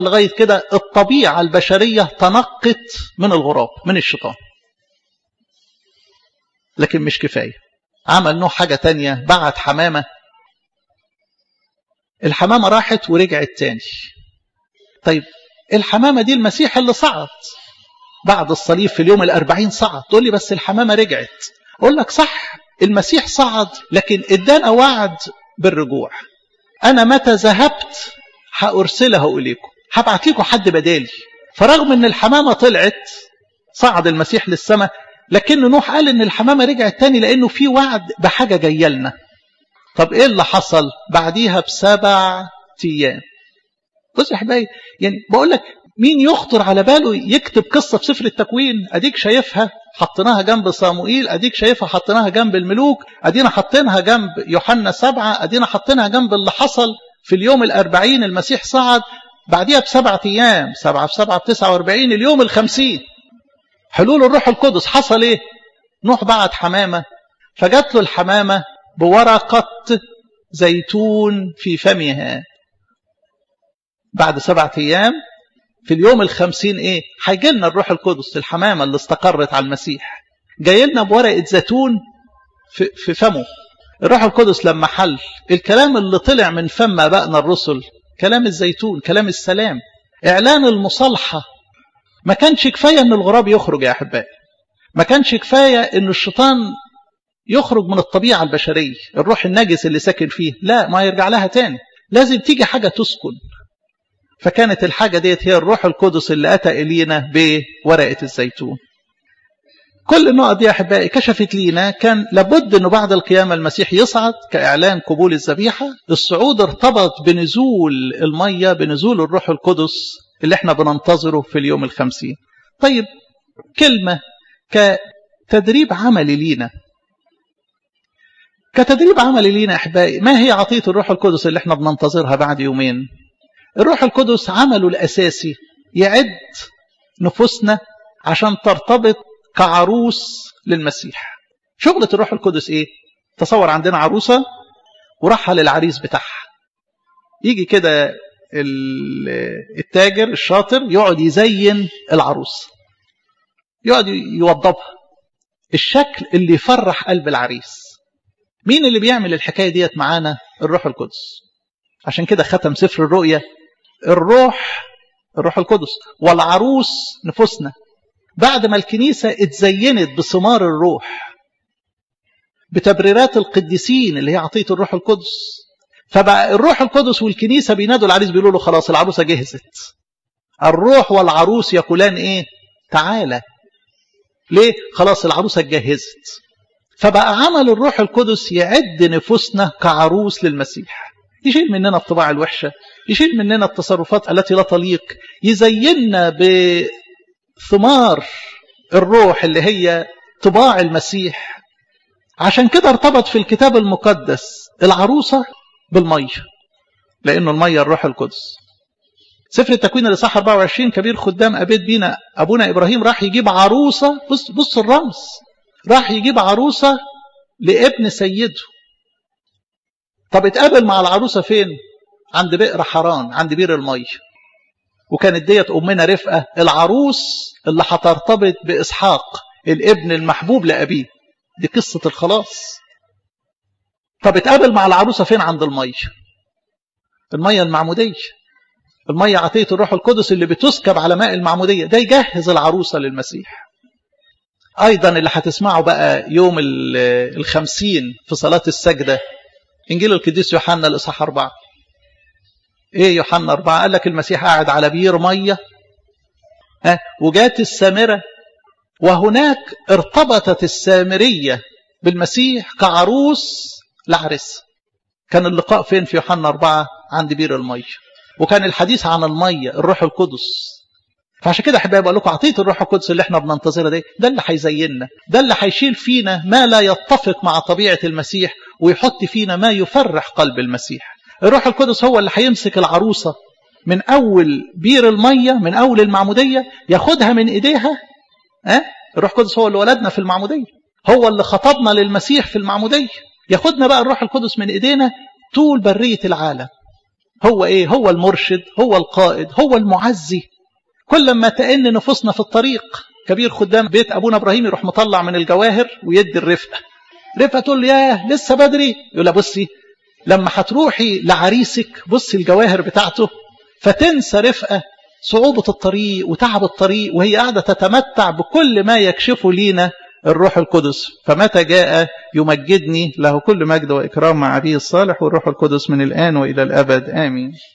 لغاية كده الطبيعة البشرية تنقت من الغراب من الشيطان لكن مش كفاية عمل نوع حاجة تانية بعت حمامة الحمامة راحت ورجعت تاني طيب الحمامة دي المسيح اللي صعد بعد الصليب في اليوم الأربعين صعد تقول لي بس الحمامة رجعت أقول لك صح المسيح صعد لكن ادانا وعد بالرجوع أنا متى ذهبت هأرسله إليكم هبعت لكم حد بدالي فرغم ان الحمامة طلعت صعد المسيح للسماء لكن نوح قال ان الحمامة رجعت تاني لانه في وعد بحاجة جاية لنا طب ايه اللي حصل بعديها بسبع ايام بص يا حبايبي يعني بقول لك مين يخطر على باله يكتب قصة في سفر التكوين اديك شايفها حطيناها جنب صاموئيل اديك شايفها حطيناها جنب الملوك ادينا حطينها جنب يوحنا سبعة ادينا حطينها جنب اللي حصل في اليوم الأربعين المسيح صعد بعديها بسبعة أيام سبعة في سبعة بتسعة واربعين اليوم الخمسين حلول الروح القدس حصل إيه نوح بعت حمامة فجات له الحمامة بورقة زيتون في فمها بعد سبعة أيام في اليوم الخمسين إيه هيجي لنا الروح القدس الحمامة اللي استقرت على المسيح جاي لنا بورقة زيتون في, في فمه الروح القدس لما حل الكلام اللي طلع من فم أبائنا الرسل كلام الزيتون كلام السلام إعلان المصالحة ما كانش كفاية أن الغراب يخرج يا أحبائي ما كانش كفاية أن الشيطان يخرج من الطبيعة البشرية الروح النجس اللي ساكن فيه لا ما يرجع لها تاني لازم تيجي حاجة تسكن فكانت الحاجة ديت هي الروح القدس اللي أتى إلينا بورقة الزيتون كل النقط دي يا احبائي كشفت لينا كان لابد انه بعد القيامه المسيح يصعد كاعلان قبول الذبيحه الصعود ارتبط بنزول الميه بنزول الروح القدس اللي احنا بننتظره في اليوم الخمسين طيب كلمه كتدريب عملي لينا كتدريب عملي لينا احبائي ما هي عطيه الروح القدس اللي احنا بننتظرها بعد يومين الروح القدس عمله الاساسي يعد نفوسنا عشان ترتبط كعروس للمسيح شغلة الروح القدس ايه تصور عندنا عروسة وراحها للعريس بتاعها يجي كده التاجر الشاطر يقعد يزين العروس يقعد يوضبها الشكل اللي يفرح قلب العريس مين اللي بيعمل الحكاية ديت معانا الروح القدس عشان كده ختم سفر الرؤية الروح الروح القدس والعروس نفوسنا بعد ما الكنيسة اتزينت بثمار الروح بتبريرات القديسين اللي هي عطية الروح القدس فبقى الروح القدس والكنيسة بينادوا العريس بيقولوا له خلاص العروسة جهزت الروح والعروس يقولان ايه تعالى ليه خلاص العروسة اتجهزت فبقى عمل الروح القدس يعد نفوسنا كعروس للمسيح يشيل مننا الطباع الوحشة يشيل مننا التصرفات التي لا تليق يزيننا بثمار الروح اللي هي طباع المسيح عشان كده ارتبط في الكتاب المقدس العروسة بالمية لأنه المية الروح القدس سفر التكوين الإصحاح 24 كبير خدام أبيت بينا أبونا إبراهيم راح يجيب عروسة بص, بص الرمز راح يجيب عروسة لابن سيده طب اتقابل مع العروسة فين عند بئر حران عند بير المية وكانت ديت أمنا رفقة العروس اللي هترتبط بإسحاق الابن المحبوب لأبيه دي قصة الخلاص طب اتقابل مع العروسة فين عند المية المية المعمودية المية عطية الروح القدس اللي بتسكب على ماء المعمودية ده يجهز العروسة للمسيح أيضا اللي هتسمعه بقى يوم الخمسين في صلاة السجدة إنجيل القديس يوحنا الإصحاح أربعة إيه يوحنا أربعة قال لك المسيح قاعد على بير مية ها وجات السامرة وهناك ارتبطت السامرية بالمسيح كعروس لعرس كان اللقاء فين في يوحنا أربعة عند بير المية وكان الحديث عن المية الروح القدس فعشان كده احبائي بقول لكم عطيه الروح القدس اللي احنا بننتظرها دي ده اللي هيزيننا ده اللي هيشيل فينا ما لا يتفق مع طبيعه المسيح ويحط فينا ما يفرح قلب المسيح الروح القدس هو اللي هيمسك العروسه من اول بير الميه من اول المعموديه ياخدها من ايديها ها أه؟ الروح القدس هو اللي ولدنا في المعموديه هو اللي خطبنا للمسيح في المعموديه ياخدنا بقى الروح القدس من ايدينا طول بريه العالم هو ايه هو المرشد هو القائد هو المعزي كل ما تئن نفوسنا في الطريق كبير خدام بيت ابونا ابراهيم يروح مطلع من الجواهر ويدي الرفقه رفقه تقول له ياه لسه بدري يقول لها بصي لما هتروحي لعريسك بصي الجواهر بتاعته فتنسى رفقه صعوبة الطريق وتعب الطريق وهي قاعدة تتمتع بكل ما يكشفه لينا الروح القدس فمتى جاء يمجدني له كل مجد وإكرام مع أبيه الصالح والروح القدس من الآن وإلى الأبد آمين